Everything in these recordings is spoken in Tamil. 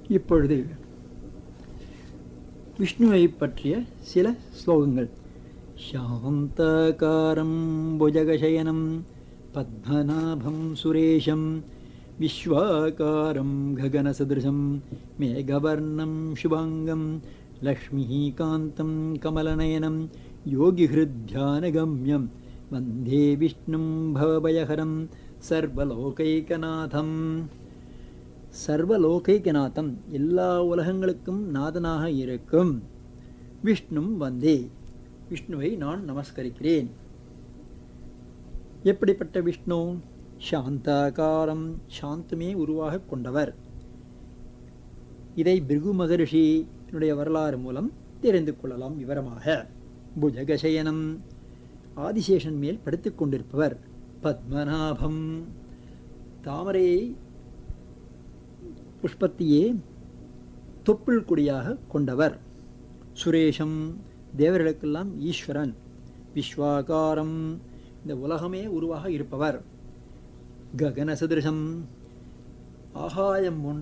இப்பொழுது விஷ்ணுவை பற்றிய சில ஸ்லோகங்கள் சாந்தகாரம் புஜகசயனம் பத்மநாபம் சுரேஷம் விஸ்வாகாரம் ககனசதிருஷம் மேகவர்ணம் சுபாங்கம் லக்ஷ்மீகாந்தம் கமலநயனம் யோகிஹிருத்தியானகம்யம் வந்தே விஷ்ணும் பவபயஹரம் சர்வலோகைகநாதம் சர்வலோகைகநாதம் எல்லா உலகங்களுக்கும் நாதனாக இருக்கும் விஷ்ணும் வந்தே விஷ்ணுவை நான் நமஸ்கரிக்கிறேன் எப்படிப்பட்ட விஷ்ணு சாந்தாகாரம் சாந்தமே உருவாக கொண்டவர் இதை பிருகு மகரிஷியினுடைய வரலாறு மூலம் தெரிந்து கொள்ளலாம் விவரமாக புஜகசயனம் ஆதிசேஷன் மேல் படுத்துக் கொண்டிருப்பவர் பத்மநாபம் தாமரையை புஷ்பத்தையே தொப்புள் கொடியாக கொண்டவர் சுரேஷம் தேவர்களுக்கெல்லாம் ஈஸ்வரன் விஸ்வாகாரம் இந்த உலகமே உருவாக இருப்பவர் ககன சதிருஷம் ஆகாயம் போன்ற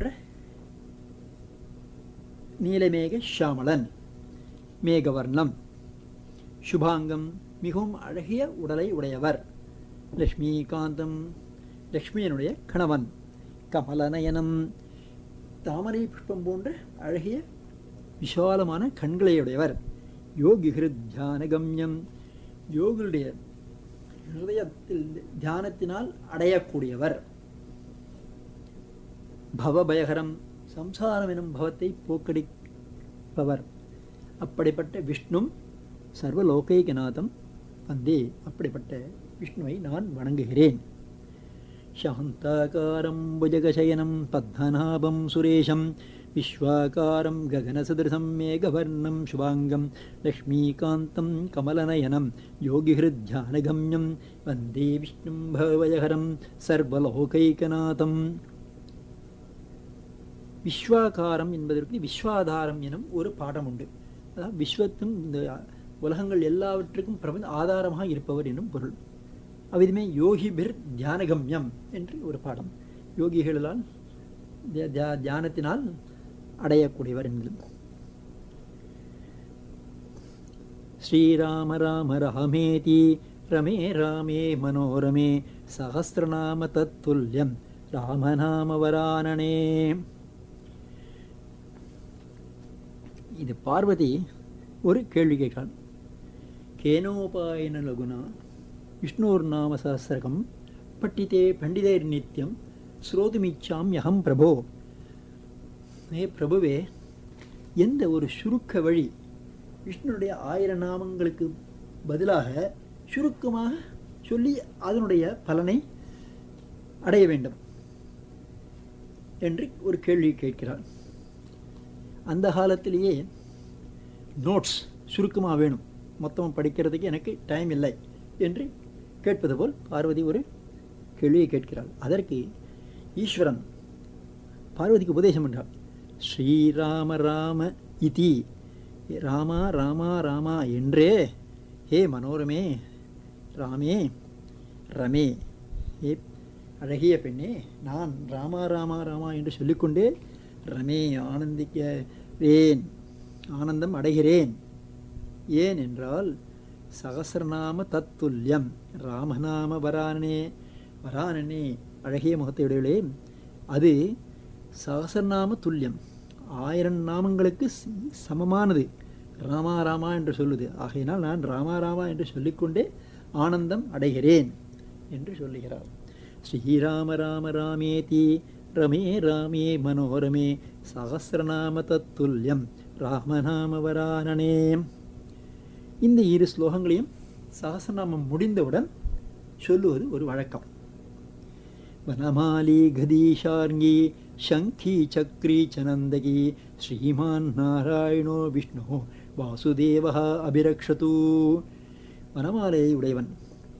நீலமேக ஷாமளன் மேகவர்ணம் சுபாங்கம் மிகவும் அழகிய உடலை உடையவர் லக்ஷ்மிகாந்தம் லக்ஷ்மியனுடைய கணவன் கமலநயனம் தாமரை புஷ்பம் போன்ற அழகிய விஷாலமான கண்களையுடையவர் யோகி தியானகம்யம் யோகியுடைய ஹிருதயத்தில் தியானத்தினால் அடையக்கூடியவர் பவபயகரம் சம்சாரம் எனும் பவத்தை போக்கடிப்பவர் அப்படிப்பட்ட விஷ்ணும் சர்வலோகைகநாதம் வந்தே அப்படிப்பட்ட விஷ்ணுவை நான் வணங்குகிறேன் சாந்தாகாரம் புஜகசயனம் பத்மநாபம் சுரேஷம் விஸ்வாகாரம் ககனசதிருசம் மேகவர்ணம் சுபாங்கம் லக்ஷ்மீகாந்தம் கமலநயனம் யோகிஹிருத்தியானகம்யம் வந்தே விஷ்ணும் பவயஹரம் சர்வலோகைகநாதம் விஸ்வாகாரம் என்பதற்கு விஸ்வாதாரம் எனும் ஒரு பாடம் உண்டு அதாவது விஸ்வத்தும் இந்த உலகங்கள் எல்லாவற்றுக்கும் பிரபஞ்ச ஆதாரமாக இருப்பவர் என்னும் பொருள் அவ்விதமே யோகிபிர் தியானகம்யம் என்று ஒரு பாடம் யோகிகளால் தியானத்தினால் அடையக்கூடியவர் என்பது ஸ்ரீராம ராம ராமேதி ரமே ராமே மனோரமே சகசிரநாம தத்துல்யம் ராமநாம வரானனே இது பார்வதி ஒரு கேள்வி கேட்கிறான் கேனோபாயன லகுனா விஷ்ணோர்நாம சஹசிரகம் பட்டிதே பண்டிதேர் நித்தியம் ஸ்ரோதுமிச்சாம் யகம் பிரபோ ஏ பிரபுவே எந்த ஒரு சுருக்க வழி விஷ்ணுடைய ஆயிரம் நாமங்களுக்கு பதிலாக சுருக்கமாக சொல்லி அதனுடைய பலனை அடைய வேண்டும் என்று ஒரு கேள்வி கேட்கிறார் அந்த காலத்திலேயே நோட்ஸ் சுருக்கமாக வேணும் மொத்தமாக படிக்கிறதுக்கு எனக்கு டைம் இல்லை என்று கேட்பது போல் பார்வதி ஒரு கேள்வியை கேட்கிறாள் அதற்கு ஈஸ்வரன் பார்வதிக்கு உபதேசம் என்றாள் ஸ்ரீராம ராம இதி ராமா ராமா ராமா என்றே ஹே மனோரமே ராமே ரமே ஏ அழகிய பெண்ணே நான் ராமா ராமா ராமா என்று சொல்லிக்கொண்டே ரமே ஆனந்திக்கிறேன் ஆனந்தம் அடைகிறேன் ஏன் என்றால் சகசிரநாம தத்துல்யம் ராமநாம வரானே வரானனே அழகிய முகத்தையுடையவளே அது சகசிரநாம துல்லியம் ஆயிரம் நாமங்களுக்கு சமமானது ராமா ராமா என்று சொல்லுது ஆகையினால் நான் ராமா ராமா என்று சொல்லிக்கொண்டே ஆனந்தம் அடைகிறேன் என்று சொல்லுகிறார் ஸ்ரீராம ராம ராமேதி ரமே ராமே மனோரமே சகசிரநாம தத்துல்யம் ராமநாம வரானனே இந்த இரு ஸ்லோகங்களையும் சகசிரநாமம் முடிந்தவுடன் சொல்லுவது ஒரு வழக்கம் வனமாலி கதீஷார்ங்கி சங்கி சக்ரி சனந்தகி ஸ்ரீமான் நாராயணோ விஷ்ணு வாசுதேவ அபிரக்ஷது வனமாலையை உடையவன்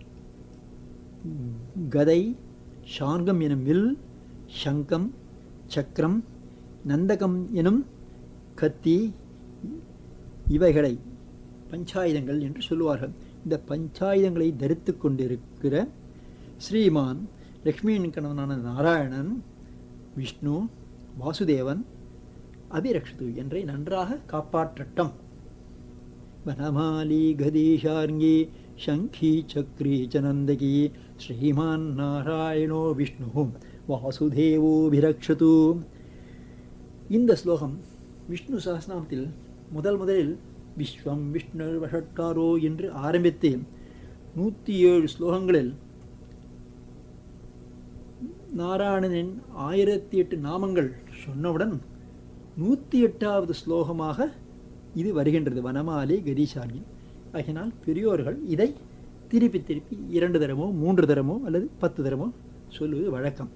கதை ஷார்கம் எனும் வில் சங்கம் சக்கரம் நந்தகம் எனும் கத்தி இவைகளை பஞ்சாயுதங்கள் என்று சொல்லுவார்கள் இந்த பஞ்சாயுதங்களை தரித்து கொண்டிருக்கிற ஸ்ரீமான் லக்ஷ்மியின் கணவனான நாராயணன் விஷ்ணு வாசுதேவன் அபிரக்ஷது என்றை நன்றாக காப்பாற்றட்டும் வனமாலி கதீஷார்ங்கி சங்கி சக்ரி சனந்தகி ஸ்ரீமான் நாராயணோ விஷ்ணு வாசுதேவோபிரக்ஷது இந்த ஸ்லோகம் விஷ்ணு சஹஸ்ரநாமத்தில் முதல் முதலில் விஸ்வம் விஷ்ணு வஷட்காரோ என்று ஆரம்பித்து நூற்றி ஏழு ஸ்லோகங்களில் நாராயணனின் ஆயிரத்தி எட்டு நாமங்கள் சொன்னவுடன் நூற்றி எட்டாவது ஸ்லோகமாக இது வருகின்றது வனமாலி கதீஷாலி ஆகினால் பெரியோர்கள் இதை திருப்பி திருப்பி இரண்டு தரமோ மூன்று தரமோ அல்லது பத்து தரமோ சொல்லுவது வழக்கம்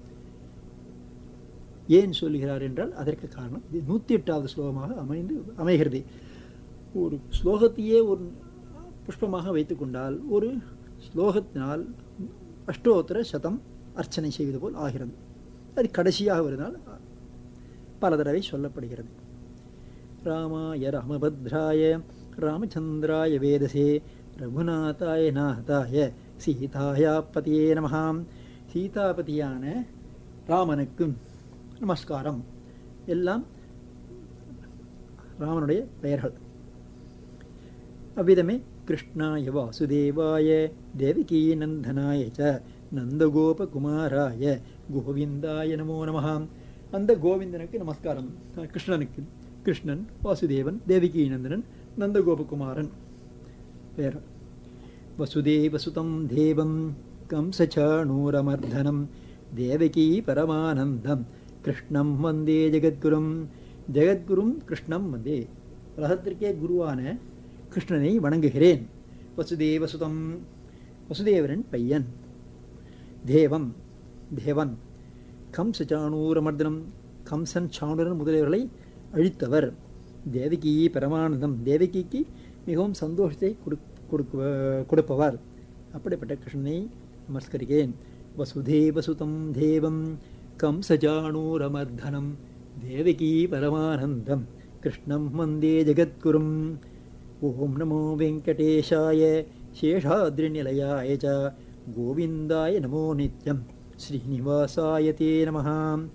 ஏன் சொல்லுகிறார் என்றால் அதற்கு காரணம் இது நூற்றி எட்டாவது ஸ்லோகமாக அமைந்து அமைகிறது ஒரு ஸ்லோகத்தையே ஒரு புஷ்பமாக வைத்துக்கொண்டால் ஒரு ஸ்லோகத்தினால் அஷ்டோத்தர சதம் அர்ச்சனை செய்வது போல் ஆகிறது அது கடைசியாக வருவதால் பல தடவை சொல்லப்படுகிறது ராமாய ராமபத்ராய ராமச்சந்திராய வேதசே ரகுநாதாய நாதாய சீதாயா பதியே நமகாம் சீதாபதியான ராமனுக்கு நமஸ்காரம் எல்லாம் ராமனுடைய பெயர்கள் அவ்விதமே கிருஷ்ணாய வாசுதேவாய தேவகீ நந்தனாய ச நந்தகோபகுமாராய கோவிந்தாய நமோ நமகாம் அந்த கோவிந்தனுக்கு நமஸ்காரம் கிருஷ்ணனுக்கு கிருஷ்ணன் வாசுதேவன் தேவகி நந்தனன் நந்தகோபகுமாரன் பெயர் வசுதேவசுதம் தேவம் கம்சச்சாணூரமர்தனம் தேவகி பரமானந்தம் கிருஷ்ணம் வந்தே ஜெகத்குரும் ஜெகத்குரும் கிருஷ்ணம் வந்தே உலகத்திற்கே குருவான கிருஷ்ணனை வணங்குகிறேன் வசுதேவசுதம் வசுதேவரன் பையன் தேவம் தேவன் கம்சச்சாணூரமர்தனம் கம்சன் சாணூரன் முதலியவர்களை அழித்தவர் தேவகி பரமானந்தம் தேவகிக்கு மிகவும் சந்தோஷத்தை கொடுக்க கொடுப்பவர் அப்படிப்பட்ட கிருஷ்ணனை நமஸ்கரிக்கிறேன் வசுதேவசுதம் தேவம் கம்சஜாணூரமர்தனம் தேவகி பரமானந்தம் கிருஷ்ணம் வந்தே ஜெகத்குரும் ஓம் நமோ வெங்கடேஷாய சேஷாத்ரிநிலையாய ச கோவிந்தாய நமோ நித்யம் ஸ்ரீனிவாசாய தே நமः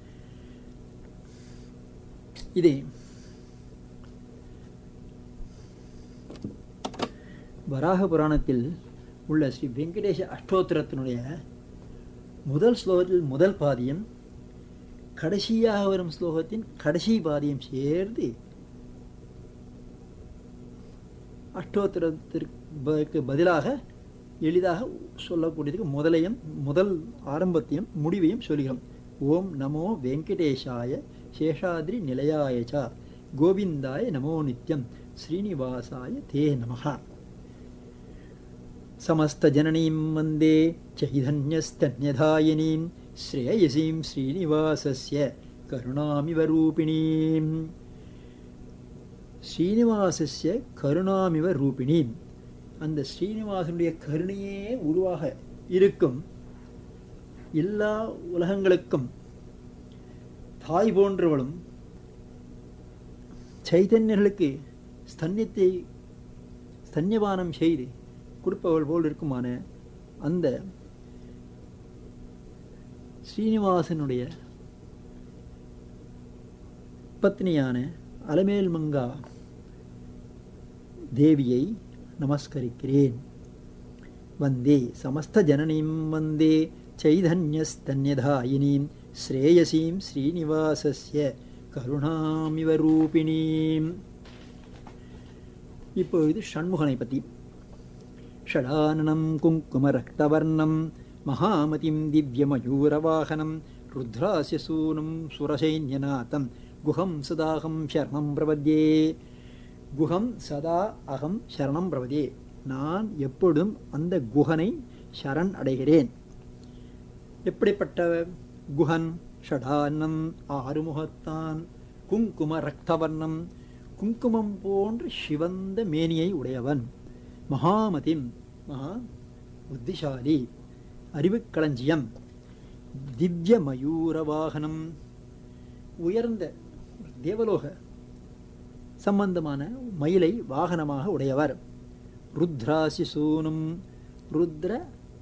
இது வராக புராணத்தில் உள்ள ஸ்ரீ வெங்கடேஷ அஷ்டோத்திரத்தினுடைய முதல் ஸ்லோகத்தில் முதல் பாதியம் கடைசியாக வரும் ஸ்லோகத்தின் கடைசி பாதியம் சேர்ந்து அஷ்டோத்திரத்திற்கு பதிலாக எளிதாக சொல்லக்கூடியதுக்கு முதலையும் முதல் ஆரம்பத்தையும் முடிவையும் சொல்கிறோம் ஓம் நமோ வெங்கடேஷாய சேஷாத்ரி நிலையாயச்சா கோவிந்தாய நமோ நித்யம் ஸ்ரீனிவாசாய தே நமஹா समस्तजननीं वन्दे चैधन्यस्तन्यधायिनीं श्रेयसीं श्रीनिवासस्य करुणामिव रूपिणीम् ஸ்ரீனிவாசஸ்ய கருணாமிவ ரூபிணீம் அந்த ஸ்ரீனிவாசனுடைய கருணையே உருவாக இருக்கும் எல்லா உலகங்களுக்கும் தாய் போன்றவளும் சைதன்யர்களுக்கு ஸ்தன்யத்தை ஸ்தன்யபானம் செய்து கொடுப்பவள் போல் இருக்குமான அந்த ஸ்ரீனிவாசனுடைய பத்னியான அலமேல் மங்கா தேவியை நமஸ்கரிக்கிறேன் வந்தே சமஸ்த ஜனனீம் வந்தே சைதன்யஸ்தன்யதாயினீம் ஸ்ரேயசீம் ஸ்ரீனிவாசஸ்ய கருணாமிவ ரூபிணீம் இப்பொழுது ஷண்முகனை பற்றி षडाननं कुङ्कुमरक्तवर्णं महामतिं दिव्यमयूरवाहनं रुद्रास्य सूनं सुरसैन्यनाथं गुहं सदाहं शरणं प्रपद्ये குஹம் சதா அகம் சரணம் பிரபதே நான் எப்பொழுதும் அந்த குஹனை சரண் அடைகிறேன் எப்படிப்பட்ட குஹன் ஷடானம் ஆறுமுகத்தான் குங்கும ரக்தவர்ணம் குங்குமம் போன்ற சிவந்த மேனியை உடையவன் மகாமதிம் மகா புத்திசாலி அறிவுக்களஞ்சியம் திவ்ய மயூர வாகனம் உயர்ந்த தேவலோக சம்பந்தமான மயிலை வாகனமாக உடையவர் ருத்ராசி சூனும் ருத்ர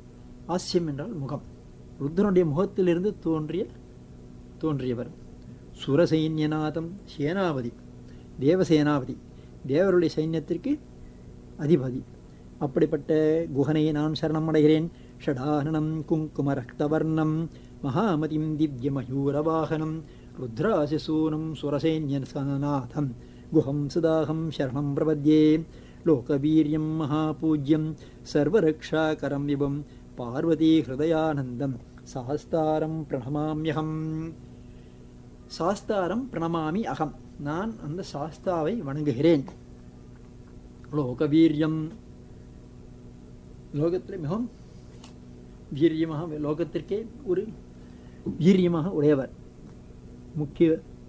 ஆசியம் என்றால் முகம் ருத்ரனுடைய முகத்திலிருந்து தோன்றிய தோன்றியவர் சுரசைன்யநாதம் சேனாபதி தேவசேனாபதி தேவருடைய சைன்யத்திற்கு அதிபதி அப்படிப்பட்ட குஹனை நான் சரணம் அடைகிறேன் ஷடானனம் குங்கும ரக்தவர்ணம் மகாமதிம் திவ்ய மயூரவாகனம் ருத்ராசிசூனம் சுரசைன்யநாதம் குஹம் சுதாகம் சரணம் பிரபத்யே லோகவீரியம் மகாபூஜ்யம் சர்வரக்ஷாகரம் விபம் பார்வதி ஹிருதயானந்தம் சாஸ்தாரம் பிரணமாமியகம் சாஸ்தாரம் பிரணமாமி அகம் நான் அந்த சாஸ்தாவை வணங்குகிறேன் லோகவீரியம் லோகத்தில் மிகவும் வீரியமாக லோகத்திற்கே ஒரு வீரியமாக உடையவர் முக்கிய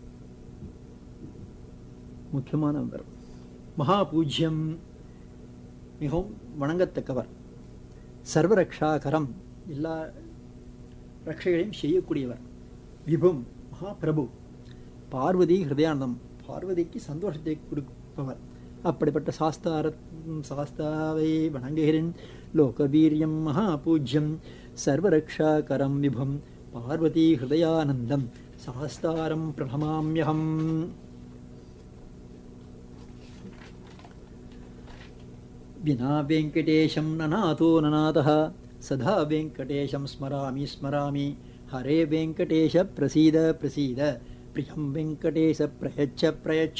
முக்கியமானவர் மகாபூஜ்யம் மிகவும் வணங்கத்தக்கவர் சர்வரக்ஷாகரம் எல்லா ரட்சைகளையும் செய்யக்கூடியவர் விபும் மகாபிரபு பார்வதி ஹிருதயானந்தம் பார்வதிக்கு சந்தோஷத்தை கொடுப்பவர் அப்படிப்பட்ட சாஸ்தார சாஸ்தாவை வணங்குகிறேன் லோகவீரியம் மகாபூஜ்யம் சர்வரக்ஷாகரம் விபும் பார்வதி ஹிருதயானந்தம் சாஸ்தாரம் பிரணமாமியகம் विना वेङ्कटेशं ननाथो ननाथः सदा वेङ्कटेशं स्मरामि स्मरामि हरे वेङ्कटेश प्रसीद प्रसीद प्रियं वेङ्कटेश प्रयच्छ प्रयच्छ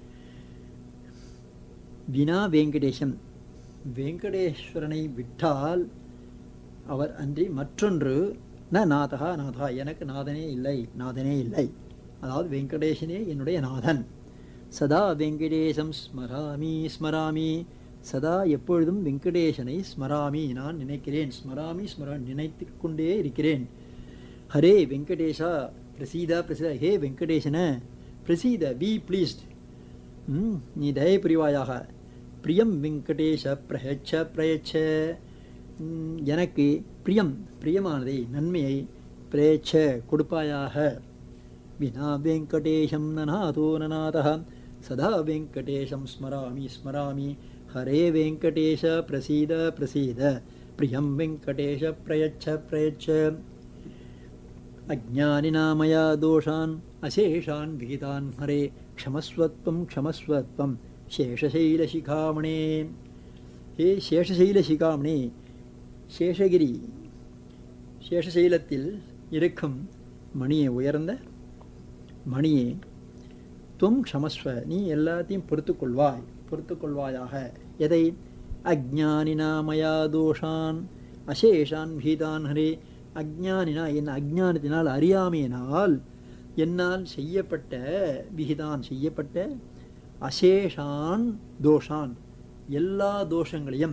வினா வெங்கடேசன் வெங்கடேஸ்வரனை விட்டால் அவர் அன்றி மற்றொன்று ந நாதகா நாதா எனக்கு நாதனே இல்லை நாதனே இல்லை அதாவது வெங்கடேசனே என்னுடைய நாதன் சதா வெங்கடேசம் ஸ்மராமி ஸ்மராமி சதா எப்பொழுதும் வெங்கடேசனை ஸ்மராமி நான் நினைக்கிறேன் ஸ்மராமி ஸ்மரா நினைத்து கொண்டே இருக்கிறேன் ஹரே வெங்கடேஷா பிரசீதா பிரசீதா ஹே வெங்கடேசன பிரசீத பி ப்ளீஸ்ட் நீ தய புரிவாயாக பிரியம் வெங்கடேஷ பிரயச்ச பிரயச்ச எனக்கு பிரியம் பிரியமானதை நன்மையை பிரயச்ச கொடுப்பாயாக வினா வெங்கடேஷம் நநாதோ நநாதः சதா வெங்கடேஷம் ஸ்மராமி ஸ்மராமி ஹரே வெங்கடேஷ பிரசீத பிரசீத பிரியம் வெங்கடேஷ பிரயச்ச பிரயச்ச अज्ञानिना मया दोषान् अशेषान् विहितान् हरे क्षमस्वत्वं क्षमस्वत्वं शेषशैलशिखामणे हे சேஷசைலசிகாமணி சேஷகிரி சேஷசைலத்தில் இருக்கும் மணியை உயர்ந்த மணியே துவம் க்ஷமஸ்வ நீ எல்லாத்தையும் பொறுத்துக்கொள்வாய் பொறுத்துக்கொள்வாயாக எதை அஜ்ஞானினா மயா தோஷான் அசேஷான் பீதான் ஹரே அஜ்ஞானினா என் அஜ்ஞானத்தினால் அறியாமையினால் என்னால் செய்யப்பட்ட விகிதான் செய்யப்பட்ட அசேஷான் தோஷான் எல்லா தோஷங்களையும்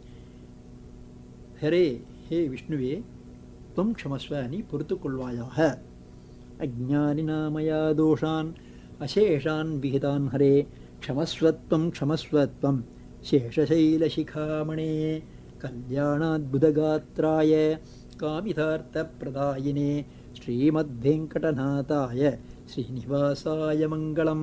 ஹரே ஹே விஷ்ணுவே துவம் க்ஷமஸ்வ நீ பொறுத்துக்கொள்வாயாக அஜ்ஞானினாமயா தோஷான் அசேஷான் விகிதான் ஹரே க்ஷமஸ்வத்வம் க்ஷமஸ்வத்வம் சேஷசைலசிகாமணே கல்யாணாத்புதகாத்ராய காமிதார்த்தப்பிரதாயினே ஸ்ரீமத்வெங்கடநாதாய ஸ்ரீனிவாசாய மங்களம்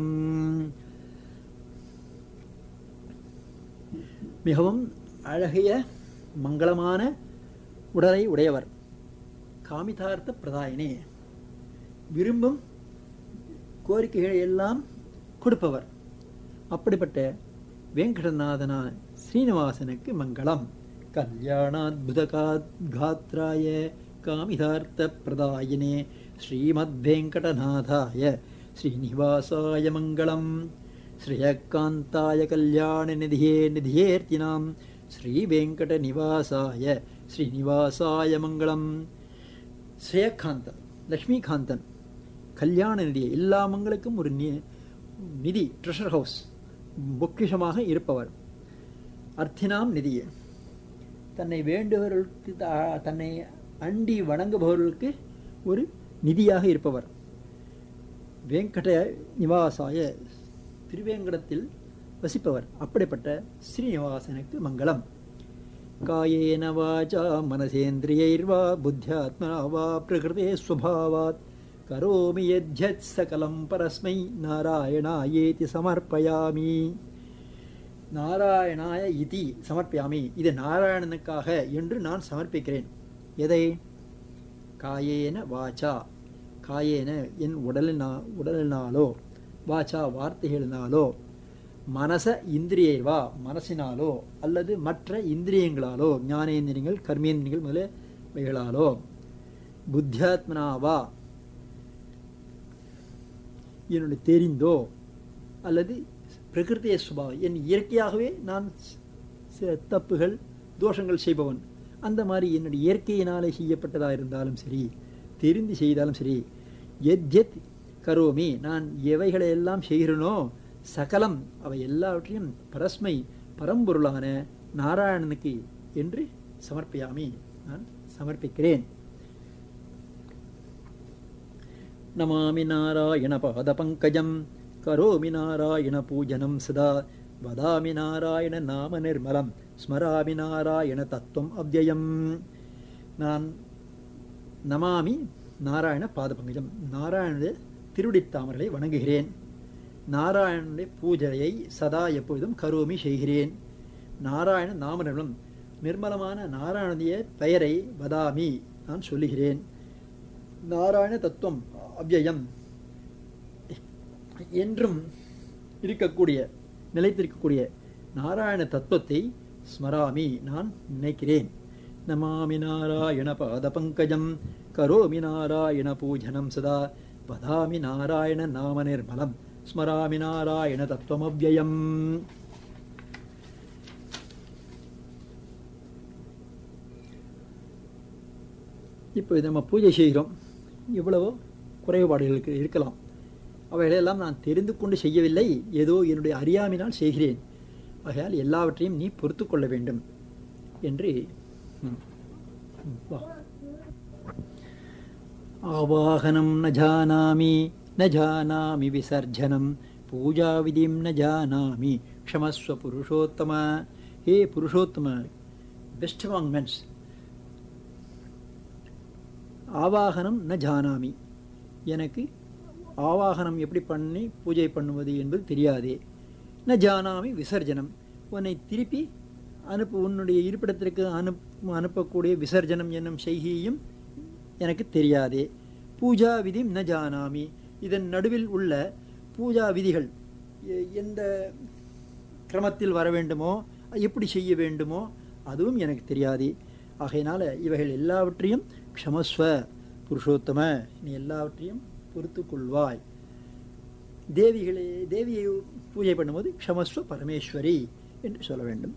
மிகவும் அழகிய மங்களமான உடலை உடையவர் காமிதார்த்த பிரதாயினே விரும்பும் கோரிக்கைகளை எல்லாம் கொடுப்பவர் அப்படிப்பட்ட வெங்கடநாதனா ஸ்ரீனிவாசனுக்கு மங்களம் கல்யாணாத்புதகாத்காத்ராய காமிதார்த்த பிரதாயினே ஸ்ரீமத்வெங்கடநாதாய ஸ்ரீனிவாசாய மங்களம் श्रियकान्ताय कल्याणनिधिये निधियेऽर्तिनां श्रीवेङ्कटनिवासाय श्रीनिवासाय मङ्गलम् ஸ்ரேயகாந்தன் லக்ஷ்மிகாந்தன் கல்யாண நிதியை எல்லா மங்களுக்கும் ஒரு நிதி ட்ரெஷர் ஹவுஸ் பொக்கிஷமாக இருப்பவர் அர்த்தினாம் நிதியே தன்னை வேண்டுபவர்களுக்கு தன்னை அண்டி வணங்குபவர்களுக்கு ஒரு நிதியாக இருப்பவர் வெங்கட நிவாசாய திருவேங்கடத்தில் வசிப்பவர் அப்படிப்பட்ட ஸ்ரீனிவாசனுக்கு மங்களம் காயேன வாச்சா மனசேந்திரியைர்வா புத்தியாத்மனா வா பிரகிருதே ஸ்வபாவாத் கரோமி யத்யத் சகலம் பரஸ்மை நாராயணாயேதி சமர்ப்பயாமி நாராயணாய இதி சமர்ப்பயாமி இது நாராயணனுக்காக என்று நான் சமர்ப்பிக்கிறேன் எதை காயேன வாச்சா காயேன என் உடலினா உடலினாலோ வாச்சா வார்த்தைகளினாலோ மனச இந்திரியவா மனசினாலோ அல்லது மற்ற இந்திரியங்களாலோ ஞானேந்திரியங்கள் கர்மேந்திரியங்கள் முதலவைகளாலோ புத்தியாத்மனாவா என்னுடைய தெரிந்தோ அல்லது பிரகிருத்திய சுபாவம் என் இயற்கையாகவே நான் ச- தப்புகள் தோஷங்கள் செய்பவன் அந்த மாதிரி என்னுடைய இயற்கையினாலே செய்யப்பட்டதாக இருந்தாலும் சரி தெரிந்து செய்தாலும் சரி எத் எத் கரோமி நான் எவைகளை எல்லாம் செய்கிறேனோ சகலம் அவை எல்லாவற்றையும் பரஸ்மை பரம்பொருளான நாராயணனுக்கு என்று சமர்ப்பியாமி நான் சமர்ப்பிக்கிறேன் நமாமி நாராயண பாதபங்கஜம் கரோமி நாராயண பூஜனம் சதா வதாமி நாராயண நாம நிர்மலம் ஸ்மராமி நாராயண தத்துவம் அவ்யயம் நான் நமாமி நாராயண பாதபங்கஜம் நாராயணனுடைய திருடித்தாமர்களை வணங்குகிறேன் நாராயணனுடைய பூஜையை சதா எப்பொழுதும் கரோமி செய்கிறேன் நாராயண நாமநிர்மலம் நிர்மலமான நாராயணனுடைய பெயரை வதாமி நான் சொல்லுகிறேன் நாராயண தத்துவம் அவ்யயம் என்றும் இருக்கக்கூடிய நிலைத்திருக்கக்கூடிய நாராயண தத்துவத்தை ஸ்மராமி நான் நினைக்கிறேன் நமாமி நாராயண பாத பங்கஜம் கரோமி நாராயண பூஜனம் சதா வதாமி நாராயண நாம நிர்மலம் ஸ்மராமி நாராயண தத்துவமவ்யயம் இப்போ இது நம்ம பூஜை செய்கிறோம் இவ்வளவோ குறைபாடுகளுக்கு இருக்கலாம் அவைகளெல்லாம் நான் தெரிந்து கொண்டு செய்யவில்லை ஏதோ என்னுடைய அறியாமையினால் செய்கிறேன் ஆகையால் எல்லாவற்றையும் நீ பொறுத்து கொள்ள வேண்டும் என்று ம், ம், வா. ஆவாகனம் ந ஜானாமி ந ஜானாமி விசர்ஜனம் பூஜாவிதிம் ந ஜானாமி க்ஷமஸ்வ புருஷோத்தம ஹே புருஷோத்தம பெஸ்ட் அமாங் மென்ஸ் ஆவாகனம் ந ஜானாமி எனக்கு ஆவாகனம் எப்படி பண்ணி பூஜை பண்ணுவது என்பது தெரியாதே ந ஜானாமி விசர்ஜனம் உன்னை திருப்பி அனுப்பு உன்னுடைய இருப்பிடத்திற்கு அனுப் அனுப்பக்கூடிய விசர்ஜனம் என்னும் செய்கையும் எனக்கு தெரியாதே பூஜா விதி ந ஜானாமி இதன் நடுவில் உள்ள பூஜா விதிகள் எ- எந்த கிரமத்தில் வர வேண்டுமோ எப்படி செய்ய வேண்டுமோ அதுவும் எனக்கு தெரியாது ஆகையினால இவைகள் எல்லாவற்றையும் க்ஷமஸ்வ புருஷோத்தம நீ எல்லாவற்றையும் பொறுத்து கொள்வாய் தேவிகளே தேவியை பூஜை பண்ணும்போது க்ஷமஸ்வ பரமேஸ்வரி என்று சொல்ல வேண்டும்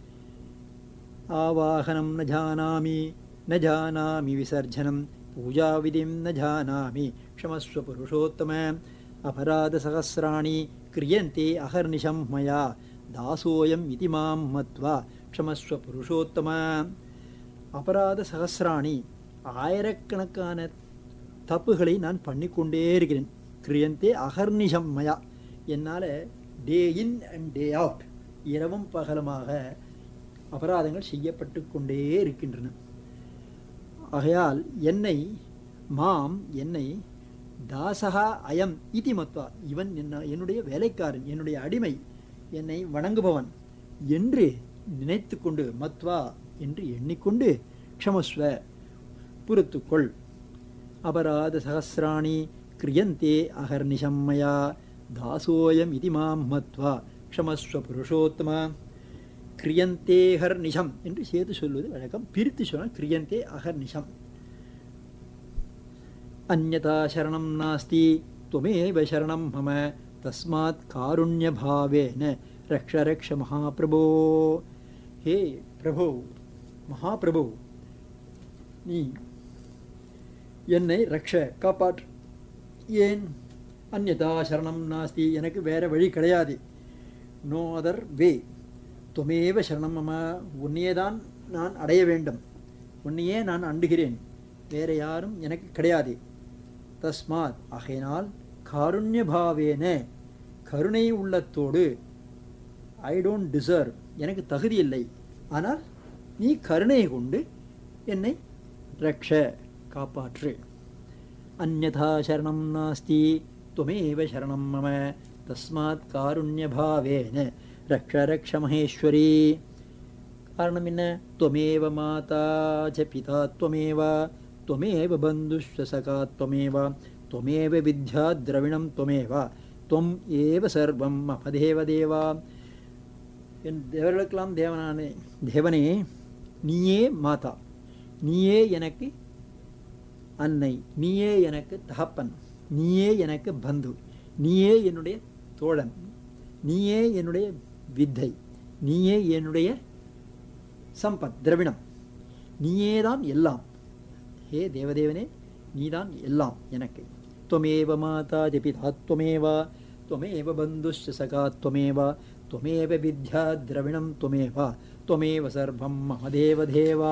ஆவாகனம் ந ஜானாமி ந ஜானாமி விசர்ஜனம் பூஜாவிதிம் ந ஜானாமி க்ஷமஸ்வ புருஷோத்தம அபராதசகசிராணி கிரியந்தே அகர்நிஷம் மயா தாசோயம் இதி மாம் மத்வா க்ஷமஸ்வ புருஷோத்தம அபராத சகசிராணி ஆயிரக்கணக்கான தப்புகளை நான் பண்ணிக்கொண்டே இருக்கிறேன் கிரியந்தே அகர்நிஷம் மயா என்னால் டே இன் அண்ட் டே அவுட் இரவும் பகலுமாக அபராதங்கள் செய்யப்பட்டு கொண்டே இருக்கின்றன ஆகையால் என்னை மாம் என்னை தாசகா அயம் இதி மத்வா இவன் என்ன என்னுடைய வேலைக்காரன் என்னுடைய அடிமை என்னை வணங்குபவன் என்று நினைத்து கொண்டு மத்வா என்று எண்ணிக்கொண்டு க்ஷமஸ்வ பொறுத்துக்கொள் அபராத சகசிராணி கிரியந்தே அகர்நிஷம் மயா தாசோயம் இதி மாம் மத்வா க்ஷமஸ்வ புருஷோத்தம கிரியந்தே அகர்நிஷம் என்று சேர்த்து சொல்வது வழக்கம் பிரித்து சொன்னால் கிரியந்தே அகர்நிஷம் அந்யதா சரணம் நாஸ்தி துவமேவ சரணம் மம தஸ்மாத் காருண்யபாவேன ரக்ஷ ரக்ஷ மகாபிரபோ ஹே பிரபு மகாபிரபு நீ என்னை ரக்ஷ காப்பாற்று ஏன் அந்யதா சரணம் நாஸ்தி எனக்கு வேற வழி கிடையாது நோ அதர் வே துமேவ சரணம் மம உன்னையே தான் நான் அடைய வேண்டும் உன்னையே நான் அண்டுகிறேன் வேற யாரும் எனக்கு கிடையாது தஸ்மாத் ஆகையினால் காருண்யபாவேன கருணை உள்ளத்தோடு ஐ டோன்ட் டிசர்வ் எனக்கு தகுதி இல்லை ஆனால் நீ கருணை கொண்டு என்னை ரக்ஷ காப்பாற்று அந்யதா சரணம் நாஸ்தி துமேவ சரணம் மம தஸ்மாத் காருண்யபாவேன ரக்ஷ ரக்ஷ மகேஸ்வரி காரணம் என்ன துவமேவ மாதா ச பிதா துவமேவ त्वमेव बन्धुश्च सखा त्वमेव त्वमेव विद्या द्रविणं त्वमेव त्वम् ஏவ சர்வம் மமதேவ தேவா என் தேவர்களுக்கெல்லாம் தேவனானே தேவனே நீயே மாதா நீயே எனக்கு அன்னை நீயே எனக்கு தகப்பன் நீயே எனக்கு பந்து நீயே என்னுடைய தோழன் நீயே என்னுடைய வித்தை நீயே என்னுடைய சம்பத் திரவிணம் நீயே தான் எல்லாம் ஹே தேவதேவனே நீதான் எல்லாம் எனக்கு त्वमेव माता च पिता त्वमेव त्वमेव बन्धुश्च सखा त्वमेव त्वमेव विद्या द्रविणं त्वमेव त्वमेव सर्वं मम தேவதேவா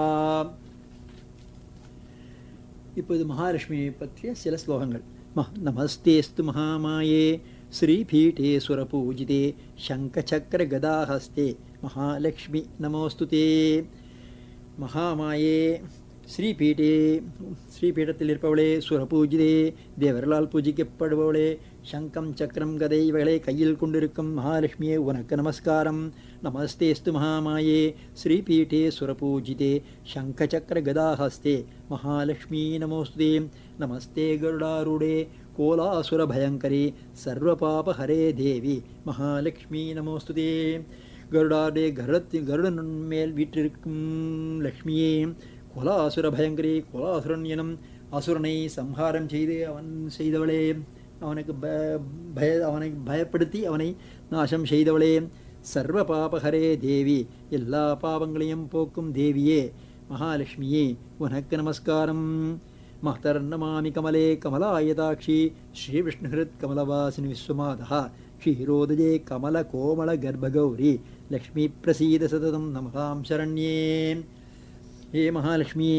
இப்போது மகாலட்சுமியை பற்றிய சில ஸ்லோகங்கள் ம நமஸ்தேஸ்து மகாமாயே ஸ்ரீபீఠே சுரபூஜிதே சங்கச்சக்கர கதாஹஸ்தே மகாலட்சுமி நமோஸ்து தே மகாமாயே ஸ்ரீபீட்டே ஸ்ரீபீடத்தில் இருப்பவளே சுரபூஜிதே தேவர்களால் பூஜிக்கப்படுபவளே சங்கம் சக்கரம் கதை இவைகளை கையில் கொண்டிருக்கும் மகாலட்சுமியே உனக்கு நமஸ்காரம் நமஸ்தேஸ்து மகாமாயே ஸ்ரீபீட்டே சுரபூஜிதே சங்கச்சக்கர கதாஹஸ்தே மகாலட்சுமி நமோஸ்தே நமஸ்தே கருடாரூடே கோலாசுரபயங்கரி சர்வபாபஹரே தேவி மகாலட்சுமி நமோஸ்துதே கருடாடே கருடத்தின் கருடன் மேல் வீற்றிருக்கும் லக்ஷ்மியே குலாசுர பயங்கரி குலாசுரன் எனும் அசுரனை சம்ஹாரம் செய்து அவன் செய்தவளே அவனுக்கு பய அவனை பயப்படுத்தி அவனை நாசம் செய்தவளே சர்வ பாபஹரே தேவி எல்லா பாவங்களையும் போக்கும் தேவியே மகாலட்சுமியே உனக்கு நமஸ்காரம் மகதர்ணமாமி கமலே கமலாயதாட்சி ஸ்ரீவிஷ்ணுஹிருத் கமலவாசினி விஸ்வமாதா க்ஷீரோதஜே கமல கோமல கர்ப்பகௌரி லக்ஷ்மி பிரசீத சததம் நமதாம் சரண்யே ஹே மகாலட்சுமியே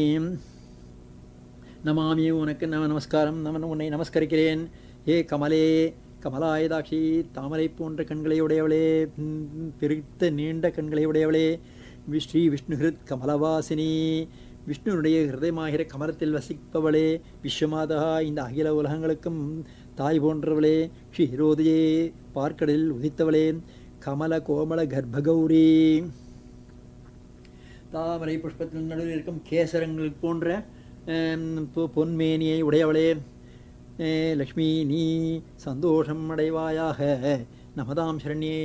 நமாமி உனக்கு நம நமஸ்காரம் நம உன்னை நமஸ்கரிக்கிறேன் ஹே கமலே கமலாயதாட்சி தாமரை போன்ற கண்களை உடையவளே பெருத்த நீண்ட கண்களை உடையவளே ஸ்ரீ விஷ்ணுஹிருத் கமலவாசினி விஷ்ணுனுடைய ஹிருதயமாகிற கமலத்தில் வசிப்பவளே விஸ்வமாதா இந்த அகில உலகங்களுக்கும் தாய் போன்றவளே க்ஷீரோதையே பார்க்கடலில் உதித்தவளே கமல கோமல கர்ப்பகௌரி தாமரை புஷ்பத்தின் நடுவில் இருக்கும் கேசரங்கள் போன்ற பொன்மேனியை உடையவளே லக்ஷ்மி நீ சந்தோஷம் அடைவாயாக நமதாம் சரண்யே